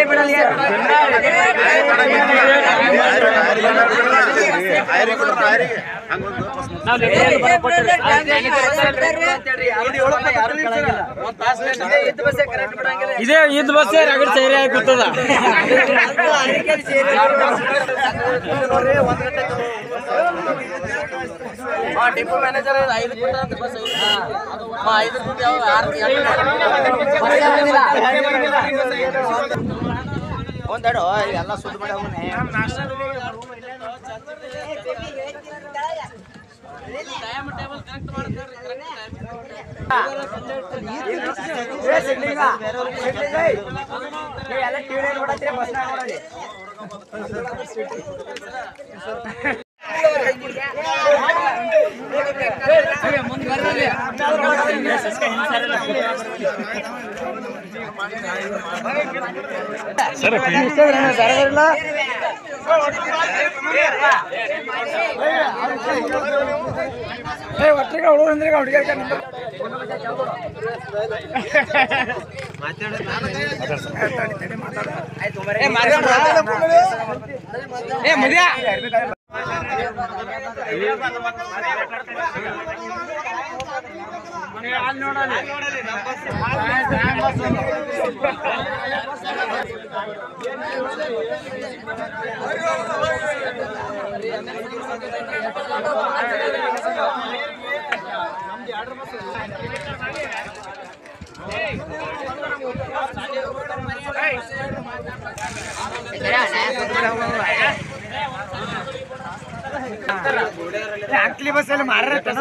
ಇದೇ ಇದ್ ಬಸ್ ರಗಡ್ ಸೇರಿ ಆಗಿರ್ತದ ಡಿಪೋ ಮ್ಯಾನೇಜರ್ ಐದು ಕೊಟ್ಟ ಅಂತ ಬಸ್ ಐದು ಕೊಟ್ಟು ಯಾವ ಆರು ಒಂದೆರಡು ಎಲ್ಲ ಸುದ್ದಿ ಮಾಡಿ ಅವನೇ ಅಂಕ್ಲಿ ಬಸ್ ಅಲ್ಲಿ ಮಾರಾಟ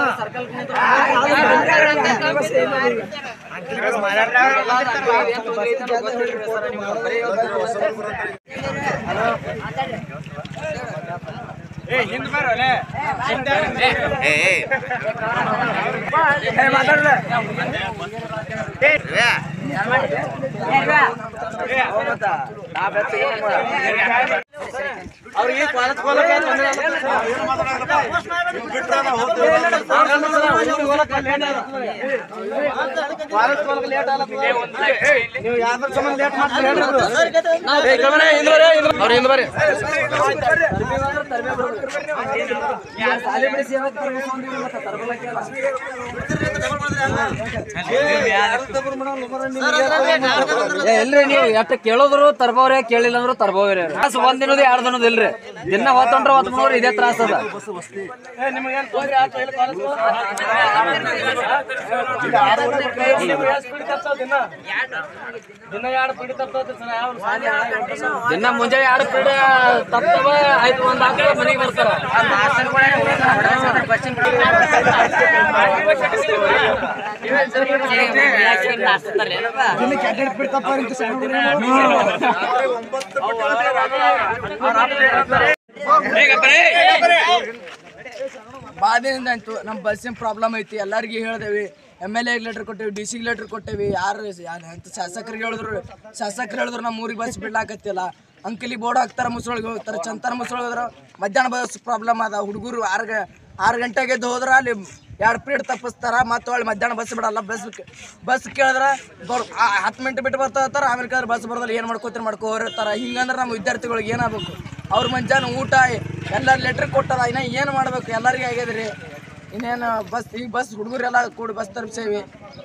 ಏ ಹಿಂದ್ ಬರೋಲೆ ಮಾತಾಡಲ್ಲ ಅವ್ರಿಗೆ ಕಾಲೇಜ್ ನೀವು ಯಾವ್ದ್ರ ಸಂಬಂಧ ಲೇಟ್ ಮಾಡ್ತೀರಿ ಹೇಳ್ರಿ ಬಿಡು. ಅವ್ರು ಹಿಂದ್ ಬರ್ರಿ ಇಲ್ರಿ ನೀವು ಎಷ್ಟ ಕೇಳಿದ್ರು ತರ್ಬೋರೆ ಕೇಳಿಲ್ಲ ಅಂದ್ರು ತರ್ಬೋರೆ ತ್ರಾಸ ಒಂದ್ ದಿನದ ಎರಡ್ ದಿನದ ಇಲ್ರಿ ದಿನ ಹೊತ್ತೊಂಡ್ರ ಹೊತ್ ಮೂರ್ ಇದೇ ತ್ರಾಸ ಅದ ಏ, ನಿಮ್ಗೇನ್ ತೊಂದ್ರೆ ಆಯ್ತು ಇಲ್ಲಿ ಕಾಲೇಜ್ ದಿನ ದಿನ ಎರಡು ಪಿಡಿ ತಪ್ಪ ಯಾವ ಸಾಲಿ ದಿನ ಮುಂಜಾನೆ ಎರಡು ಪೀಡ ತಪ್ಪವ ಆಯ್ತು ಒಂದ್ ಹಾಕಿ ಮನೆಗೆ ಬರ್ತಾರ ದಿನಕ್ಕೆ ಎರಡ್ ಎರಡ್ ಬಿಡ್ತಪ್ಪ ಅಂತ ಸಣ್ಣ ಹುಡುಗ್ರು. ಬಾದಿನಿಂದ ಆಯ್ತು ನಮ್ಮ ಬಸ್ಸಿನ ಪ್ರಾಬ್ಲಮ್ ಐತಿ ಎಲ್ಲರಿಗೂ ಹೇಳ್ದೇವಿ ಎಮ್ ಎಲ್ ಎ ಲೆಟರ್ ಕೊಟ್ಟೇವಿ ಡಿ ಸಿಗೆ ಲೆಟರ್ ಕೊಟ್ಟೇವಿ ಯಾರು ಅಂತ ಶಾಸಕರಿಗೆ ಹೇಳಿದ್ರು ಶಾಸಕರು ಹೇಳಿದ್ರು ನಮ್ಮ ಊರಿಗೆ ಬಸ್ ಬಿಡ್ಲಾಕತ್ತಿಲ್ಲ ಅಂಕಲಿ ಬೋರ್ಡ್ ಹಾಕ್ತಾರ ಮುಸ್ರೊಳಗೆ ಹೋಗ್ತಾರೆ ಚಂತರ ಮುಸ್ರೊಳಗೆ ಹೋದ್ರ ಮಧ್ಯಾಹ್ನ ಬಸ್ ಪ್ರಾಬ್ಲಮ್ ಅದ ಹುಡುಗರು ಆರು ಗ ಆರು ಗಂಟೆಗೆ ಎದ್ದು ಹೋದ್ರ ಅಲ್ಲಿ ಎರಡು ಪೀರಿಯಡ್ ತಪ್ಪಿಸ್ತಾರ ಮತ್ತೆ ಒಳ್ಳೆ ಮಧ್ಯಾಹ್ನ ಬಸ್ ಬಿಡಲ್ಲ ಬಸ್ ಬಸ್ ಕೇಳಿದ್ರೆ ಬರ್ ಹತ್ತು ಮಿನಿಟ್ ಬಿಟ್ಟು ಬರ್ತಾ ಇರ್ತಾರೆ ಆಮೇಲೆ ಕೇಳಿದ್ರೆ ಬಸ್ ಬರೋದಿಲ್ಲ ಏನು ಮಾಡ್ಕೋತೀರಿ ಮಾಡ್ಕೋ ಹೋಗಿರ್ತಾರೆ ಹಿಂಗಂದ್ರೆ ನಮ್ಮ ವಿದ್ಯಾರ್ಥಿಗಳಿಗೆ ಏನಾಗಬೇಕು ಅವ್ರ ಮುಂಜಾನೆ ಊಟ ಎಲ್ಲ ಲೆಟ್ರ್ ಕೊಟ್ಟಾರ ಇನ್ನ ಏನು ಮಾಡ್ಬೇಕು ಎಲ್ಲರಿಗೂ ಆಗ್ಯದ್ರಿ ಇನ್ನೇನು ಬಸ್ ಈಗ ಬಸ್ ಹುಡುಗರೆಲ್ಲ ಕೂಡಿ ಬಸ್ ತಲುಪಿಸೇವಿ